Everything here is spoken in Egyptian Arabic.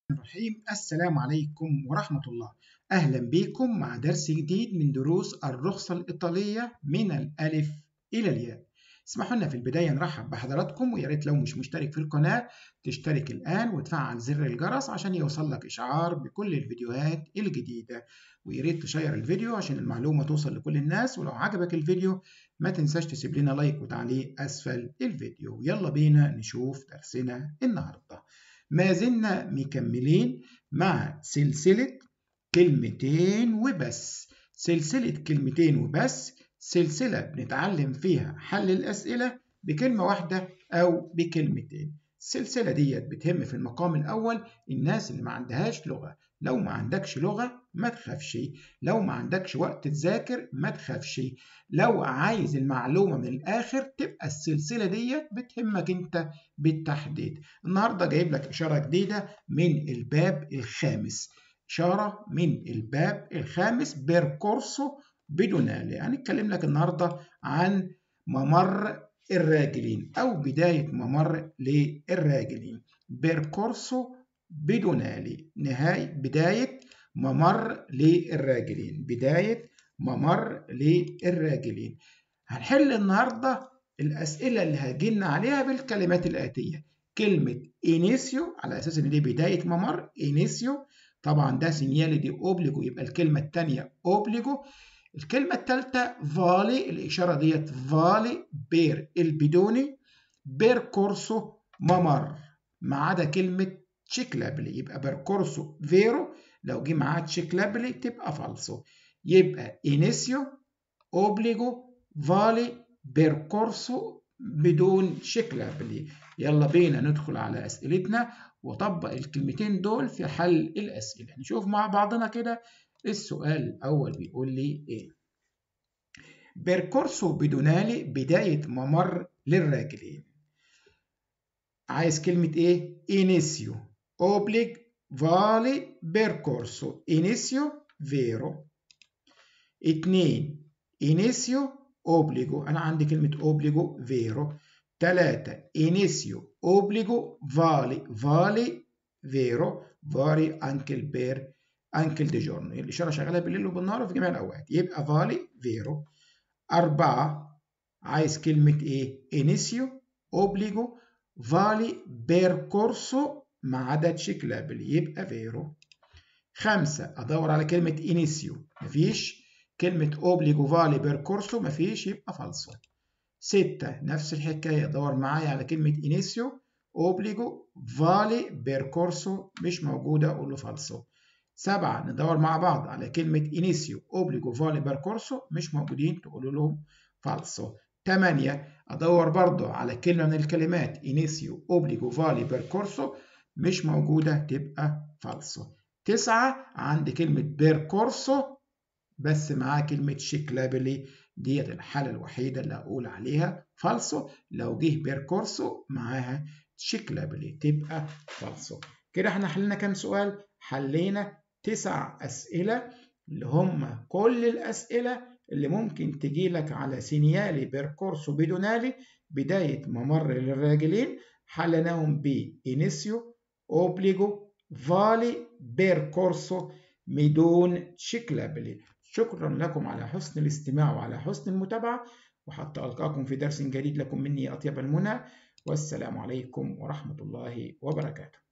الرحيم السلام عليكم ورحمة الله أهلا بكم مع درس جديد من دروس الرخصة الإيطالية من الألف إلى الياء اسمحوا لنا في البداية نرحب بحضراتكم ويا ريت لو مش مشترك في القناة تشترك الآن وتفعل زر الجرس عشان يوصل لك إشعار بكل الفيديوهات الجديدة ويا ريت تشير الفيديو عشان المعلومة توصل لكل الناس ولو عجبك الفيديو ما تنساش تسيب لنا لايك وتعليق أسفل الفيديو يلا بينا نشوف درسنا النهارده ما زلنا مكملين مع سلسلة كلمتين وبس سلسلة كلمتين وبس سلسلة بنتعلم فيها حل الأسئلة بكلمة واحدة أو بكلمتين السلسلة ديت بتهم في المقام الأول الناس اللي ما عندهاش لغة لو ما عندكش لغة ما تخافش لو ما عندكش وقت تذاكر ما تخافش لو عايز المعلومة من الآخر تبقى السلسلة ديت بتهمك أنت بالتحديد النهاردة جايب لك إشارة جديدة من الباب الخامس إشارة من الباب الخامس بيركورسو بدونالي هنتكلم لك النهاردة عن ممر الراجلين أو بداية ممر للراجلين بيركورسو بدونالي نهاية بداية ممر للراجلين بداية ممر للراجلين هنحل النهاردة الأسئلة اللي هجينا عليها بالكلمات الآتية كلمة إنيسيو على أساس إن دي بداية ممر إنيسيو طبعا ده سينيالي دي أوبليجو يبقى الكلمة الثانية أوبليجو الكلمة الثالثة فالي الإشارة ديت فالي بير البدوني بير كورسو ممر ما عدا كلمة تشيكلابلي يبقى بيركورسو فيرو لو جه معاه تشيكلابلي تبقى فالسو يبقى إنيسيو أوبليجو فالي بيركورسو بدون شيكلابلي يلا بينا ندخل على أسئلتنا وطبق الكلمتين دول في حل الأسئلة نشوف مع بعضنا كده السؤال الأول بيقول لي إيه بيركورسو بدونالي بداية ممر للراجلين عايز كلمة إيه؟ إنيسيو أوبليج فالي بيركورسو إنيسيو فيرو اتنين إنيسيو أوبليجو أنا عندي كلمة أوبليجو فيرو تلاتة إنيسيو أوبليجو فالي فالي فيرو فاري أنكل بير أنكل دي جورنو الإشارة شغالة بالليل وبالنهار وفي جميع الأوقات يبقى فالي فيرو أربعة عايز كلمة إيه؟ إنيسيو أوبليجو فالي بيركورسو ما عدا تشيكلابل يبقى فيرو خمسة أدور على كلمة إنيسيو مفيش كلمة أوبليجو فالي بيركورسو مفيش يبقى فالسو ستة نفس الحكاية دور معايا على كلمة إنيسيو أوبليجو فالي بيركورسو مش موجودة أقول له فالسو سبعة ندور مع بعض على كلمة إنيسيو أوبليجو فالي بيركورسو مش موجودين تقولوا لهم فالسو تمانية أدور برضو على كلمة من الكلمات إنيسيو أوبليجو فالي بيركورسو مش موجودة تبقى فالسو تسعة عندي كلمة بيركورسو بس معاه كلمة شيكلابلي ديت الحالة الوحيدة اللي هقول عليها فالسو لو جه بيركورسو معاها شيكلابلي تبقى فالسو كده احنا حلينا كام سؤال؟ حلينا تسع أسئلة اللي هم كل الأسئلة اللي ممكن تجي لك على سينيالي بيركورسو بدونالي بداية ممر للراجلين حلناهم بإنيسيو أوبليجو فالي بيركورسو ميدون شيكلابلي شكرا لكم على حسن الاستماع وعلى حسن المتابعة وحتى ألقاكم في درس جديد لكم مني أطيب المنى والسلام عليكم ورحمة الله وبركاته